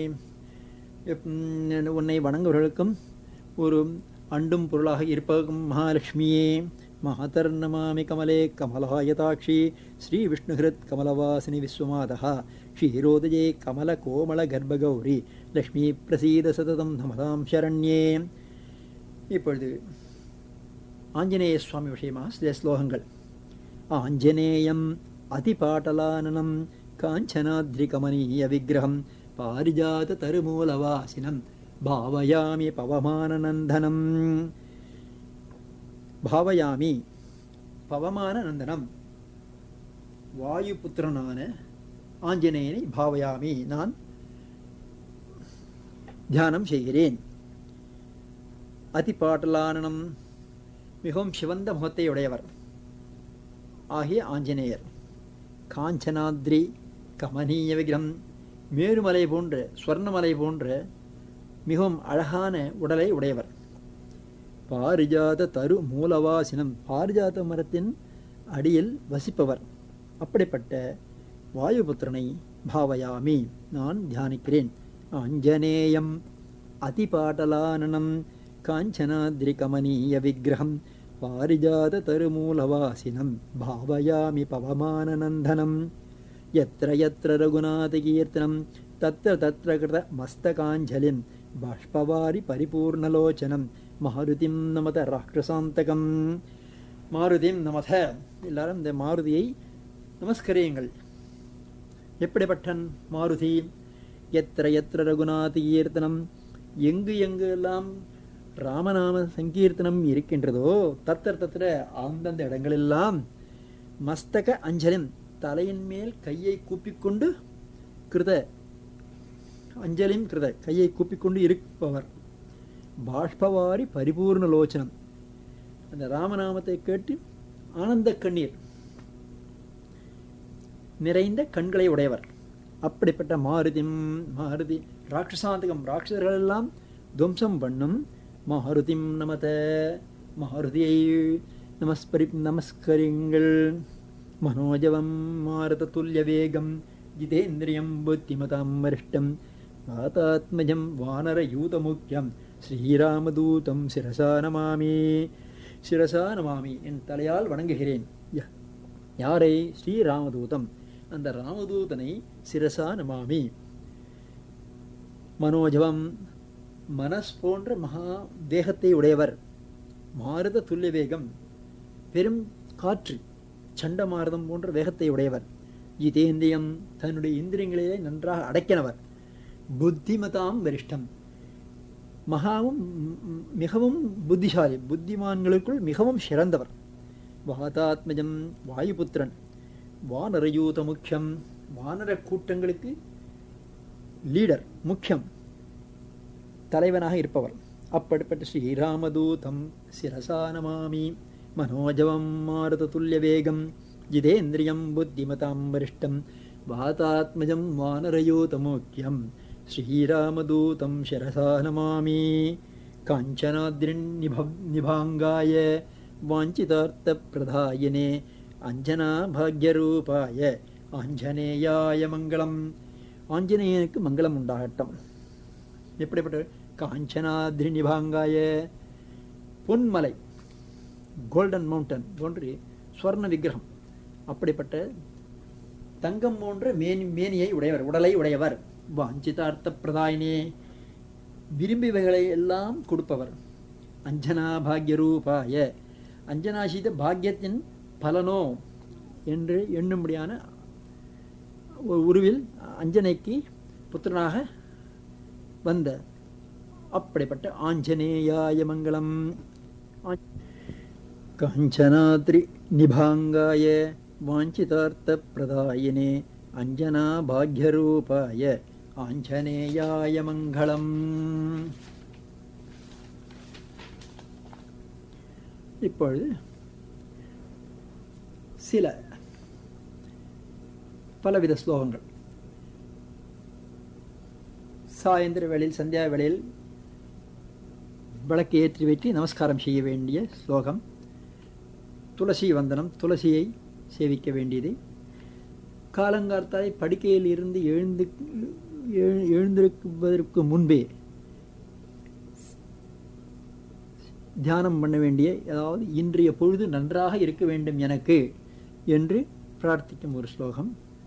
உன்னை வணங்குவர்களுக்கும் ஒரு அண்டும் பொருளாக இருப்பகும் மகாலட்சுமியே மகதர்ணமாமி கமலே கமலாயதாட்சி ஸ்ரீ விஷ்ணுஹிருத் கமலவாசினி விஸ்வமாதா க்ஷீரோதயே கமல கோமல கர்ப்பகௌரி லக்ஷ்மி பிரசீத சததம் நமதாம் சரண்யே இப்பொழுது ஆஞ்சநேய சுவாமி விஷயமாக சில ஸ்லோகங்கள் ஆஞ்சநேயம் அதிபாட்டலானனம் காஞ்சனாத்ரிகமனீய விக்கிரகம் பாரிஜாத தருமூலவாசினம் பாவயாமி பவமானநந்தனம் பாவயாமி பவமானநந்தனம் வாயுபுத்திரனான ஆஞ்சநேயனை பாவயாமி நான் தியானம் செய்கிறேன் அதிபாட்டலானனம் மிகவும் சிவந்த முகத்தை உடையவர் ஆகிய ஆஞ்சநேயர் காஞ்சனாத்ரி கமனீய விக்கிரம் மேருமலை போன்ற ஸ்வர்ணமலை போன்ற மிகவும் அழகான உடலை உடையவர் பாரிஜாத தரு மூலவாசினம் பாரிஜாத மரத்தின் அடியில் வசிப்பவர் அப்படிப்பட்ட வாயுபுத்திரனை பாவயாமி நான் தியானிக்கிறேன் ஆஞ்சநேயம் அதிபாட்டலானனம் காஞ்சனாத்ரிகமனீய விக்கிரகம் பாரிஜாத தருமூலவாசினம் பாவயாமி பவமானநந்தனம் यत्र यत्र रघुनाथकीर्तनं तत्र तत्र कृतमस्तकाञ्जलिं बाष्पवारि परिपूर्णलोचनं மாருதிம் நமத ராட்சசாந்தகம் மாருதிம் நமத எல்லாரும் இந்த மாருதியை நமஸ்கரியுங்கள் எப்படிப்பட்டன் மாருதி எத்திர எத்திர ரகுநாத் கீர்த்தனம் எங்கு எங்கு எல்லாம் ராமநாம சங்கீர்த்தனம் இருக்கின்றதோ தத்திர தத்திர அந்தந்த இடங்களெல்லாம் மஸ்தக அஞ்சலின் தலையின் மேல் கையை கூப்பிக்கொண்டு கிருத அஞ்சலின் கிருத கையை கூப்பிக்கொண்டு இருப்பவர் பாஷ்பவாரி பரிபூர்ண லோச்சனம் அந்த ராமநாமத்தை கேட்டு ஆனந்த கண்ணீர் நிறைந்த கண்களை உடையவர் அப்படிப்பட்ட மாருதி மாருதி ராட்சசாந்தகம் ராட்சசர்கள் எல்லாம் துவம்சம் பண்ணும் மாருதிம் நமத மாருதியை நமஸ்பரி நமஸ்கரிங்கள் मनोजवं मारुततुल्यवेगं जितेन्द्रियं बुद्धिमतां वरिष्ठं वातात्मजं वानरयूतमुख्यं ஸ்ரீராமதூதம் சிரசா நமாமி சிரசா நமாமி என் தலையால் வணங்குகிறேன் ய- யாரை ஸ்ரீராமதூதம் அந்த ராமதூதனை சிரசா நமாமி மனோஜவம் மனஸ் போன்ற மகா தேகத்தை உடையவர் மாருத துல்லிய வேகம் பெரும் காற்று சண்டமாரதம் போன்ற வேகத்தை உடையவர் ஜிதேந்திரியம் தன்னுடைய இந்திரியங்களிலே நன்றாக அடக்கினவர் புத்திமதாம் வரிஷ்டம் மகாவும் ம், ம், மிகவும் புத்திசாலி புத்திமான்களுக்குள் மிகவும் சிறந்தவர் வாதாத்மஜம் வாயுபுத்திரன் வானரயூத முக்கியம் வானர கூட்டங்களுக்கு லீடர் முக்கியம் தலைவனாக இருப்பவர் அப்படிப்பட்ட ஸ்ரீராமதூதம் சிரசா நமாமி மனோஜவம் மாருததுல்ய வேகம் ஜிதேந்திரியம் புத்திமதாம் வரிஷ்டம் வாதாத்மஜம் வானரயூதமுக்கியம் ஸ்ரீராமதூதம் சிரசா நமாமி காஞ்சனாத்ரிநிப நிபாங்காய வாஞ்சிதார்த்தப்பிரதாயினே அஞ்சனா பாக்யரூபாய ஆஞ்சநேயாய மங்களம் ஆஞ்சநேயனுக்கு மங்களம் உண்டாகட்டும் எப்படிப்பட்ட காஞ்சனாத்ரி நிபாங்காய பொன்மலை கோல்டன் மவுண்டன் போன்று ஸ்வர்ண விக்கிரகம் அப்படிப்பட்ட தங்கம் போன்ற மேனி மேனியை உடையவர் உடலை உடையவர் வாஞ்சிதார்த்த பிரதாயினே விரும்பியவைகளை எல்லாம் கொடுப்பவர் அஞ்சனா பாக்ய ரூபாய அஞ்சனா செய்த பாக்கியத்தின் பலனோ என்று எண்ணும்படியான ஒரு உருவில் அஞ்சனைக்கு புத்திரனாக வந்த அப்படிப்பட்ட ஆஞ்சநேயாய மங்களம் ஆ- காஞ்சனாத்ரி நிபாங்காய வாஞ்சிதார்த்த பிரதாயினே அஞ்சனா பாக்யரூபாய ஆஞ்சநேயாய மங்களம் இப்பொழுது சில பலவித ஸ்லோகங்கள் சாயந்தர வேளையில் சந்தியா வேளையில் விளக்கு ஏற்றி வைத்து நமஸ்காரம் செய்ய வேண்டிய ஸ்லோகம் துளசி வந்தனம் துளசியை சேவிக்க வேண்டியது காலங்கார்த்தாய் படுக்கையில் இருந்து எழுந்து எழு- எழுந்திருப்பதற்கு முன்பே தியானம் பண்ண வேண்டிய அதாவது இன்றைய பொழுது நன்றாக இருக்க வேண்டும் எனக்கு என்று பிரார்த்திக்கும் ஒரு ஸ்லோகம்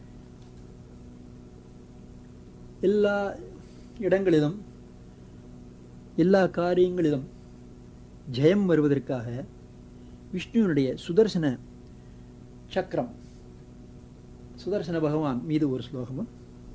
எல்லா இடங்களிலும் எல்லா காரியங்களிலும் ஜெயம் வருவதற்காக விஷ்ணுவினுடைய சுதர்சன சக்கரம் சுதர்சன பகவான் மீது ஒரு ஸ்லோகமும்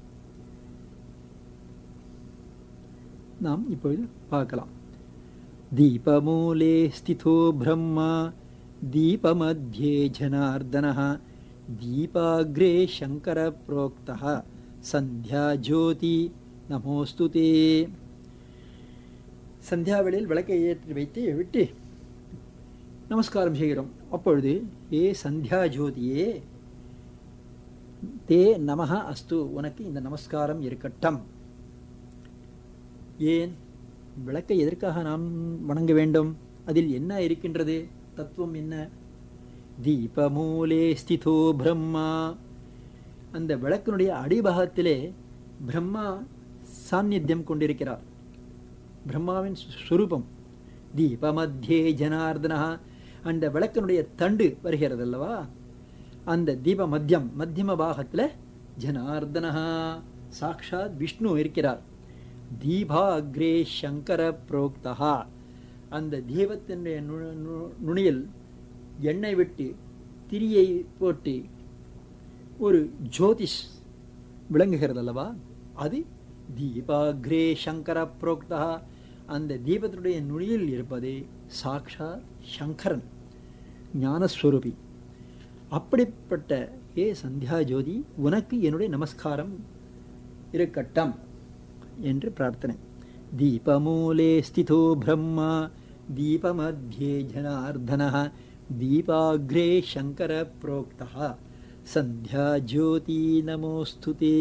நாம் இப்பொழுது பார்க்கலாம் தீபமூலே ஸ்திதோ பிரம்மா தீபமத்தியே ஜனார்தனः தீபாக்ரே சங்கர புரோக்தः சந்தியா ஜோதி நமோஸ்து தே சந்தியாவேளையில் விளக்கை ஏற்றி வைத்து விட்டு நமஸ்காரம் செய்கிறோம் அப்பொழுது ஏ சந்தியா ஜோதியே தே நமஹ அஸ்து உனக்கு இந்த நமஸ்காரம் இருக்கட்டும் ஏன் விளக்கை எதற்காக நாம் வணங்க வேண்டும் அதில் என்ன இருக்கின்றது தத்துவம் என்ன தீபமூலே ஸ்திதோ பிரம்மா அந்த விளக்கினுடைய அடிபாகத்திலே பிரம்மா சாநித்தியம் கொண்டிருக்கிறார் பிரம்மாவின் ஸ்வரூபம் தீபமத்தியே ஜனார்தனா அந்த விளக்கினுடைய தண்டு வருகிறது அல்லவா அந்த தீப மத்தியம் மத்தியம பாகத்தில் ஜனார்தனா சாக்ஷாத் விஷ்ணு இருக்கிறார் தீபாக்ரே சங்கர புரோக்தா அந்த தீபத்தினுடைய நு- நு- நுனியில் எண்ணெய் விட்டு திரியை போட்டு ஒரு ஜோதிஷ் விளங்குகிறது அல்லவா அது தீபாக்ரே சங்கர புரோக்தா அந்த தீபத்தினுடைய நுனியில் இருப்பது சாக்ஷாத் சங்கரன் ஞானஸ்வரூபி அப்படிப்பட்ட ஏ சந்தியா ஜோதி உனக்கு என்னுடைய நமஸ்காரம் இருக்கட்டும் என்று பிரார்த்தனை தீபமூலே ஸ்திதோ பிரம்மா தீபமத்தியே ஜனார்தனः தீபாக்ரே சங்கர புரோக்தः சந்தியா ஜோதி நமோஸ்து தே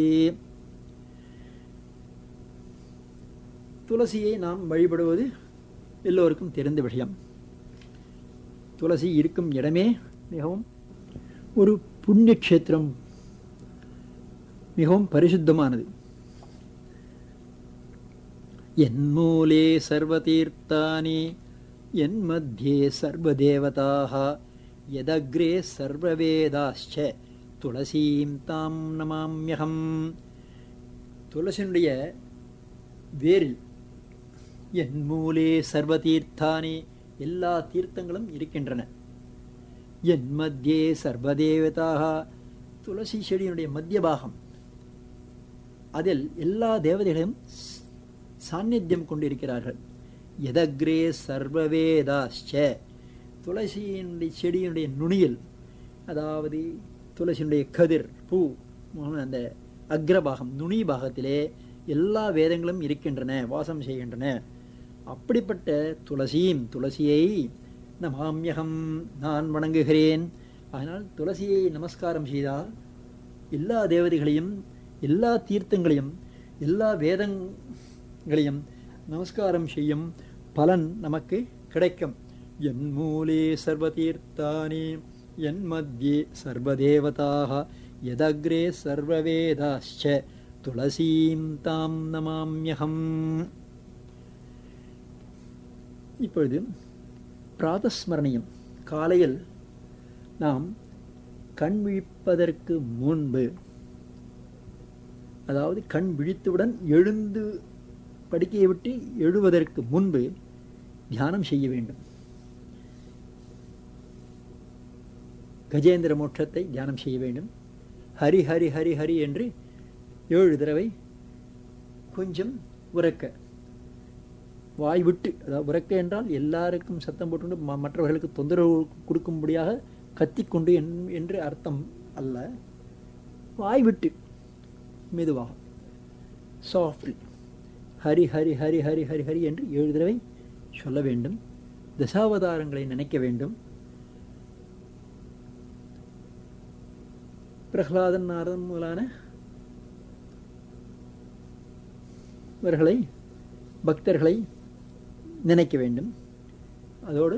துளசியை நாம் வழிபடுவது எல்லோருக்கும் தெரிந்த விஷயம் துளசி இருக்கும் இடமே மிகவும் ஒரு புண்ணிய க்ஷேத்திரம் மிகவும் பரிசுத்தமானது என் மூலே சர்வதீர்த்தானி என் மத்தியே சர்வதேவதாக எதக்ரே சர்வவேதாச்ச துளசீம் தாம் நமாம்யகம் துளசினுடைய வேரில் என் மூலே சர்வ தீர்த்தானி எல்லா தீர்த்தங்களும் இருக்கின்றன என் மத்தியே சர்வதேவதாக துளசி செடியினுடைய மத்திய பாகம் அதில் எல்லா தேவதைகளும் சாநித்தியம் கொண்டிருக்கிறார்கள் எதக்ரே சர்வவேதாச்ச துளசியினுடைய செடியினுடைய நுனியில் அதாவது துளசியினுடைய கதிர் பூ அந்த அக்ரபாகம் நுனி பாகத்திலே எல்லா வேதங்களும் இருக்கின்றன வாசம் செய்கின்றன அப்படிப்பட்ட துளசியும் துளசியை நமாமியகம் நான் வணங்குகிறேன் அதனால் துளசியை நமஸ்காரம் செய்தால் எல்லா தேவதைகளையும் எல்லா தீர்த்தங்களையும் எல்லா வேதங்களையும் நமஸ்காரம் செய்யும் பலன் நமக்கு கிடைக்கும் என் மூலே சர்வதீர்த்தானி என் மத்தியே சர்வதேவதாக எதக்ரே சர்வவேதாச்ச துளசீம் தாம் நமாம்யகம் இப்பொழுது பிராதஸ்மரணியம் காலையில் நாம் கண் விழிப்பதற்கு முன்பு அதாவது கண் விழித்தவுடன் எழுந்து படுக்கையை விட்டு எழுவதற்கு முன்பு தியானம் செய்ய வேண்டும் கஜேந்திர மோட்சத்தை தியானம் செய்ய வேண்டும் ஹரி ஹரி ஹரி ஹரி என்று ஏழு தடவை கொஞ்சம் உறக்க வாய் விட்டு அதாவது உறக்க என்றால் எல்லாருக்கும் சத்தம் போட்டு மற்றவர்களுக்கு தொந்தரவு கொடுக்கும்படியாக கத்திக்கொண்டு என்று அர்த்தம் அல்ல வாய் விட்டு மெதுவாக சாஃப்ட்லி ஹரி ஹரி ஹரி ஹரி ஹரி ஹரி என்று ஏழு தடவை சொல்ல வேண்டும் தசாவதாரங்களை நினைக்க வேண்டும் பிரகலாதன் நாரதன் முதலான இவர்களை பக்தர்களை நினைக்க வேண்டும் அதோடு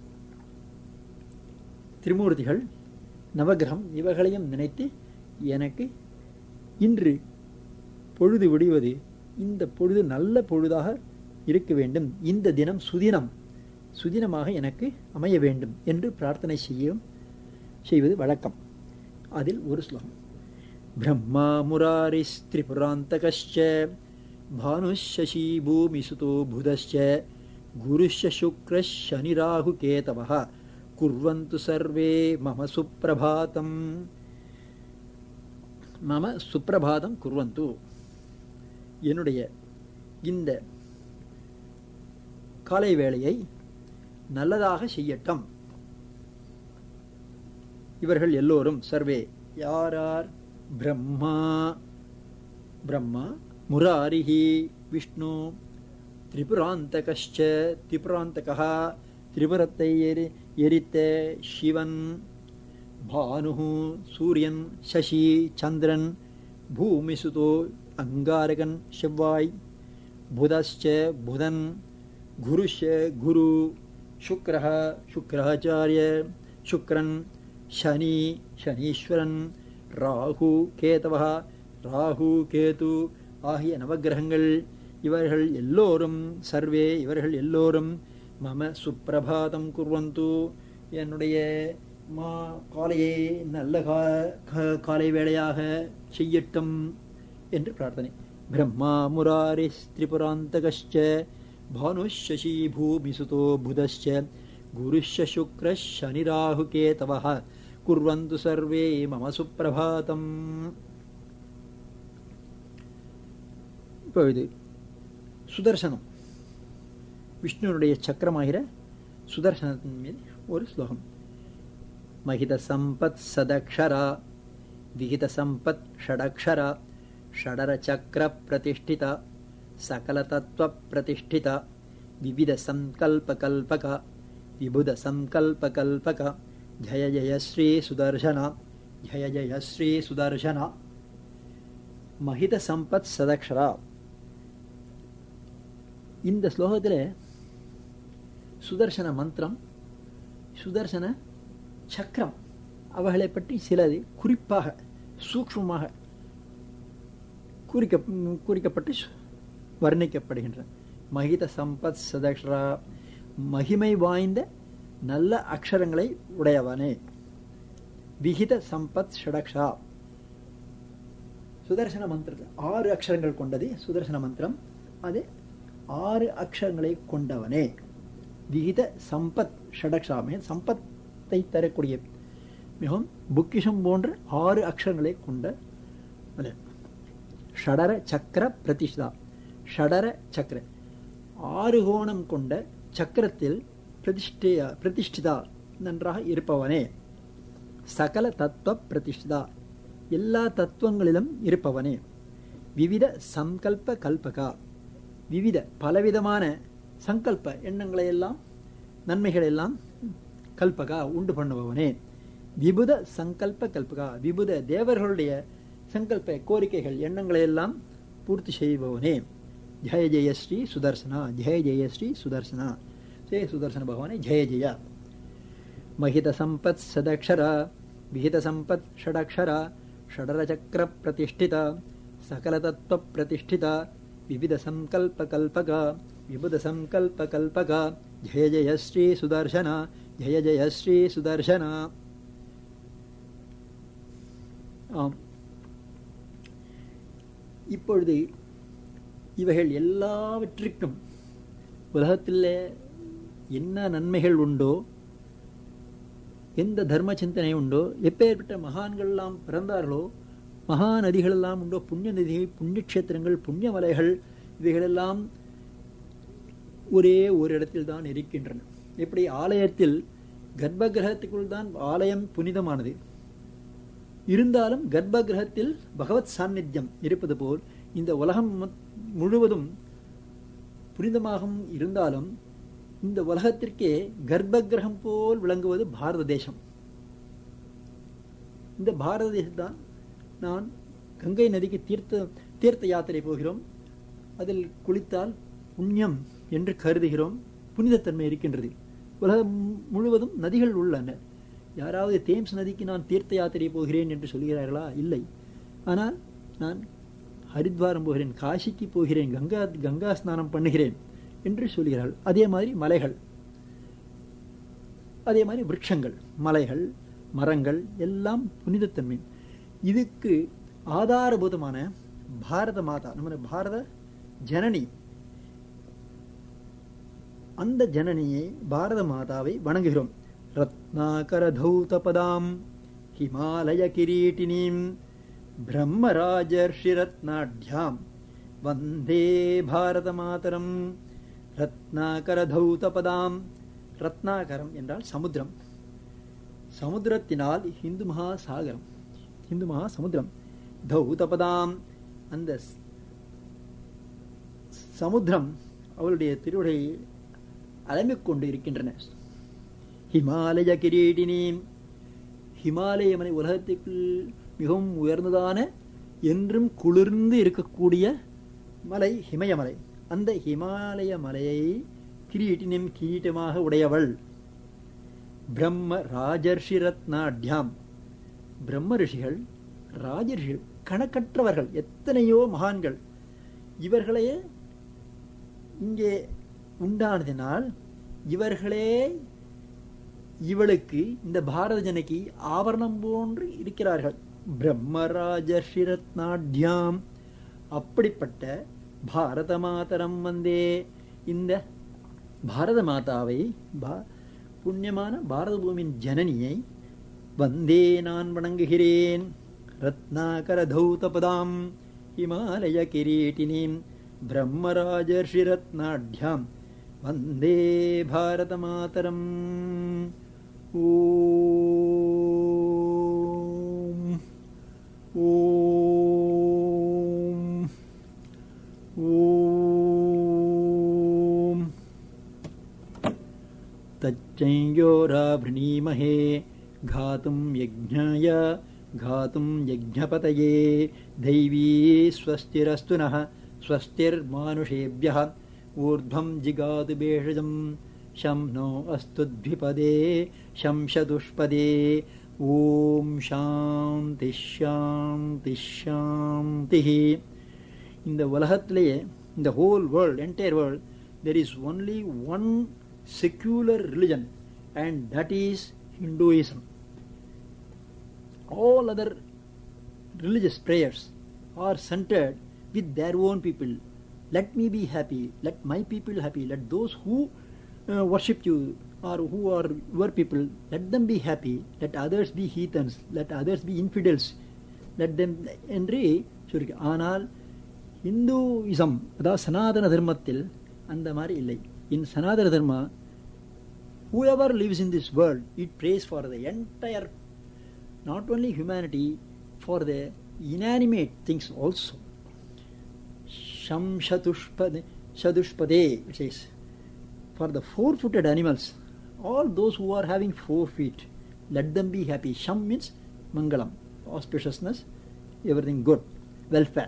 திருமூர்த்திகள் நவகிரகம் இவர்களையும் நினைத்து எனக்கு இன்று பொழுது விடுவது இந்த பொழுது நல்ல பொழுதாக இருக்க வேண்டும் இந்த தினம் சுதினம் சுதினமாக எனக்கு அமைய வேண்டும் என்று பிரார்த்தனை செய்யும் செய்வது வழக்கம் அதில் ஒரு ஸ்லோகம் பிரம்மா முராரிஸ்திரிபுராந்தகश्च भानुशशी भूमिसुतो बुधश्च गुरुश्च शुक्रः शनिराहुकेतवः कुर्वन्तु सर्वे मम सुप्रभातम् மம சுப்பிரபாதம் குர்வந்து என்னுடைய இந்த காலை வேளையை நல்லதாக செய்யட்டும் இவர்கள் எல்லோரும் சர்வே யாரார் பிரம்மா பிரம்மா முராரிஹி விஷ்ணு திரிபுராந்தகश्च திரிபுராந்தகः திரிபுரத்தை எரி எரித்த சிவன் பானு சூரியன் சசி சந்திரன் பூமிசுதோ அங்காரகன் செவ்வாய் புதश्च புதன் குருஷ குரு சுக்ரः சுக்ராச்சாரிய சுக்ரன் சனி சனீஸ்வரன் ராகு கேதவः ராகு கேது ஆகிய நவகிரகங்கள் இவர்கள் எல்லோரும் சர்வே இவர்கள் எல்லோரும் மம சுப்பிரபாதம் குர்வந்து என்னுடைய மா காலையை நல்ல காலை வேளையாக செய்யட்டும் என்று பிரார்த்தனை பிரம்மா முராரி திரிபுராந்தகश्च भानुशशी भूमिसुतो बुधश्च गुरुश्च शुक्रः शनिराहुकेतवः कुर्वन्तु सर्वे मम சுப்பிரபாதம் இப்பொழுது சுதர்சனம் விஷ்ணுனுடைய சக்கரமாகிற சுதர்சனத்தின் மீது ஒரு ஸ்லோகம் மகித சம்பத் சதக்ஷரா விகித சம்பத் ஷடக்ஷரா ஷடர சக்கர பிரதிஷ்டிதா சகல தத்துவ பிரதிஷ்டிதா விவித சங்கல்பகல்பக விபுத சங்கல்பகல்பக ஜய ஜய ஸ்ரீ சுதர்சனா ஜய ஜய ஸ்ரீ சுதர்சனா மகித சம்பத் சதக்ஷரா இந்த ஸ்லோகத்தில் சுதர்சன மந்திரம் சுதர்சன சக்கரம் அவைகளை பற்றி சிலது குறிப்பாக சூக்ஷ்மமாக குறிக்க குறிக்கப்பட்டு வர்ணிக்கப்படுகின்றன மகித சம்பத் சதக்ஷரா மகிமை வாய்ந்த நல்ல அக்ஷரங்களை உடையவனே விகித சம்பத் ஷடக்ஷா சுதர்சன மந்திரத்தில் ஆறு அக்ஷரங்கள் கொண்டது சுதர்சன மந்திரம் அது ஆறு அக்ஷரங்களை கொண்டவனே விகித சம்பத் ஷடக்ஷாமே சம்பத்தை தரக்கூடிய மிகவும் புக்கிஷம் போன்ற ஆறு அக்ஷரங்களை கொண்ட அது ஷடர சக்கர பிரதிஷ்டா ஷடர சக்கர ஆறு கோணம் கொண்ட சக்கரத்தில் பிரதிஷ்டியா பிரதிஷ்டிதா நன்றாக இருப்பவனே சகல தத்துவ பிரதிஷ்டிதா எல்லா தத்துவங்களிலும் இருப்பவனே விவித சங்கல்ப கல்பகா விவித பலவிதமான சங்கல்ப எண்ணங்களை எல்லாம் நன்மைகளை எல்லாம் கல்பகா உண்டு பண்ணுபவனே விபுத சங்கல்ப கல்பகா விபுத தேவர்களுடைய சங்கல்ப கோரிக்கைகள் எண்ணங்களை எல்லாம் பூர்த்தி செய்பவனே ஜெய ஜெய ஸ்ரீ சுதர்சனா ஜெய ஜெய ஸ்ரீ சுதர்சனா ஜெய சுதர்சன பகவானே ஜெய ஜெய மகித சம்பத் சதக்ஷர விகித சம்பத் ஷடக்ஷர ஷடரச்சக்ர பிரதிஷ்டித சகலதத்துவ பிரதிஷ்டித விவித சங்கல்ப கல்பக விபுத சங்கல்ப கல்பக ஜெய ஜெய ஸ்ரீ சுதர்சன ஜெய ஜெய ஸ்ரீ சுதர்சன ஆம் இப்பொழுது இவைகள் எல்லாவற்றிற்கும் உலகத்தில் என்ன நன்மைகள் உண்டோ எந்த தர்ம சிந்தனை உண்டோ எப்பேற்பட்ட மகான்கள்லாம் பிறந்தார்களோ மகா நதிகளெல்லாம் உண்டோ புண்ணிய நதிகள் புண்ணிய கஷேத்திரங்கள் புண்ணிய மலைகள் இவைகளெல்லாம் ஒரே ஒரு இடத்தில் தான் இருக்கின்றன எப்படி ஆலயத்தில் கர்ப்ப கிரகத்துக்குள் தான் ஆலயம் புனிதமானது இருந்தாலும் கர்ப்ப கிரகத்தில் பகவத் சாநித்தியம் இருப்பது போல் இந்த உலகம் முழுவதும் புனிதமாகவும் இருந்தாலும் இந்த உலகத்திற்கே கர்ப்ப கிரகம் போல் விளங்குவது பாரத தேசம் இந்த பாரத தேசத்தான் நான் கங்கை நதிக்கு தீர்த்த தீர்த்த யாத்திரை போகிறோம் அதில் குளித்தால் புண்ணியம் என்று கருதுகிறோம் புனிதத்தன்மை இருக்கின்றது உலகம் முழுவதும் நதிகள் உள்ளன யாராவது தேம்ஸ் நதிக்கு நான் தீர்த்த யாத்திரை போகிறேன் என்று சொல்கிறார்களா இல்லை ஆனால் நான் ஹரித்வாரம் போகிறேன் காசிக்கு போகிறேன் கங்கா கங்கா ஸ்நானம் பண்ணுகிறேன் என்று சொல்கிறார்கள் அதே மாதிரி மலைகள் அதே மாதிரி விருட்சங்கள் மலைகள் மரங்கள் எல்லாம் புனிதத்தன்மை இதுக்கு ஆதாரபூதமான பாரத மாதா நம்ம பாரத ஜனனி அந்த ஜனனியை பாரத மாதாவை வணங்குகிறோம் ரத்னாகர தௌதபதாம் ஹிமாலய கிரீட்டினீம் பிரம்மராஜர்ஷிரத்னாட்யாம் வந்தே பாரத மாதரம் ரத்னாகரதௌதபதாம் ரத்னாகரம் என்றால் சமுத்திரம் சமுத்திரத்தினால் இந்து மகாசாகரம் இந்து மகா சமுத்திரம் தௌதபதாம் அந்த சமுத்திரம் அவளுடைய திருவுடை அலம்பிக் கொண்டு இருக்கின்றன ஹிமாலய கிரீட்டினீம் ஹிமாலயமனை உலகத்துக்குள் மிகவும் உயர்ந்ததான என்றும் குளிர்ந்து இருக்கக்கூடிய மலை ஹிமயமலை அந்த ஹிமாலய மலையை கிரீட்டினம் கிரீட்டமாக உடையவள் பிரம்ம ராஜர்ஷி ரத்னாட்யாம் பிரம்ம ரிஷிகள் ராஜர்ஷிகள் கணக்கற்றவர்கள் எத்தனையோ மகான்கள் இவர்களையே இங்கே உண்டானதினால் இவர்களே இவளுக்கு இந்த பாரத ஜனகி ஆபரணம் போன்று இருக்கிறார்கள் பிரம்மராஜர்ஷிரத்னாட்யாம் அப்படிப்பட்ட பாரத மாதரம் வந்தே இந்த பாரத மாதாவை புண்ணியமான பாரத பூமியின் ஜனனியை வந்தே நான் வணங்குகிறேன் ரத்னாகர தௌதபதாம் ஹிமாலய கிரீட்டினீம் பிரம்மராஜர்ஷிரத்னாட்யாம் வந்தே பாரத மாதரம் ஓம் ஓம் ஓம் तच्चञ्योराभृणीमहे घातुं यज्ञाय घातुं यज्ञपतये दैवी स्वस्तिरस्तु नः स्वस्तिर्मानुषेभ्यः ऊर्ध्वं जिगातु भेषजं शं नो अस्तु द्विपदे शं शतुष्पदे ஓம் சாந்தி ஷாந்தி ஷாந்தி இந்த உலகத்திலேயே இந்த whole world entire world there is only one secular religion and that is Hinduism all other religious prayers are centered with their own people. Let me be happy, let my people happy, let those who uh, worship you or who are your people, let them be happy, let others be heathens, let others be infidels, let them என்று சொல்லிருக்கு ஆனால் இந்துயிசம் அதாவது சனாதன தர்மத்தில் அந்த மாதிரி இல்லை இன் சனாதன தர்மா whoever lives in this world it prays for the entire not only humanity for the inanimate things also sham shatushpade shadushpade it says for the four-footed animals all those who are having four feet let them be happy sham means mangalam auspiciousness everything good welfare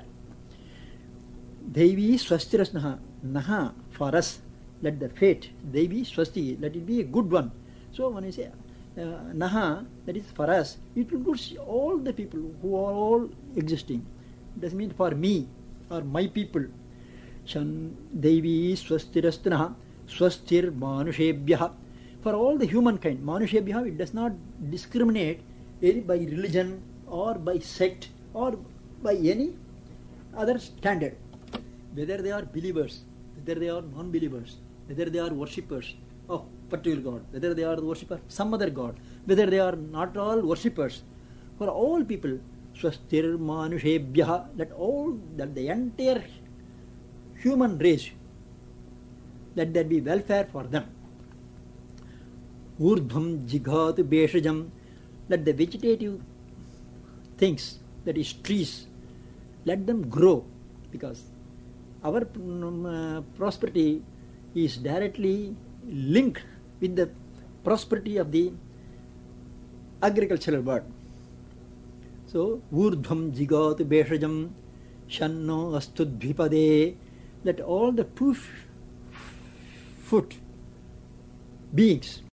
devi swastirasnaha naha for us let the fate devi swasti let it be a good one so when you say uh, naha that is for us it includes all the people who are all existing it doesn't mean for me or my people shan devi swastirastanaha swastir manushebhyah for all the humankind manushebhyah it does not discriminate any by religion or by sect or by any other standard whether they are believers whether they are non-believers whether they are worshippers of particular god whether they are the worshipper some other god whether they are not all worshippers for all people swastir manushebhyah that all that the entire human race let there be welfare for them urdhvam jighat beshajam let the vegetative things that is trees let them grow because our um, uh, prosperity is directly linked with the prosperity of the agricultural world. So, urdhvam jigat beshajam shanno astudvipade let all the two foot beings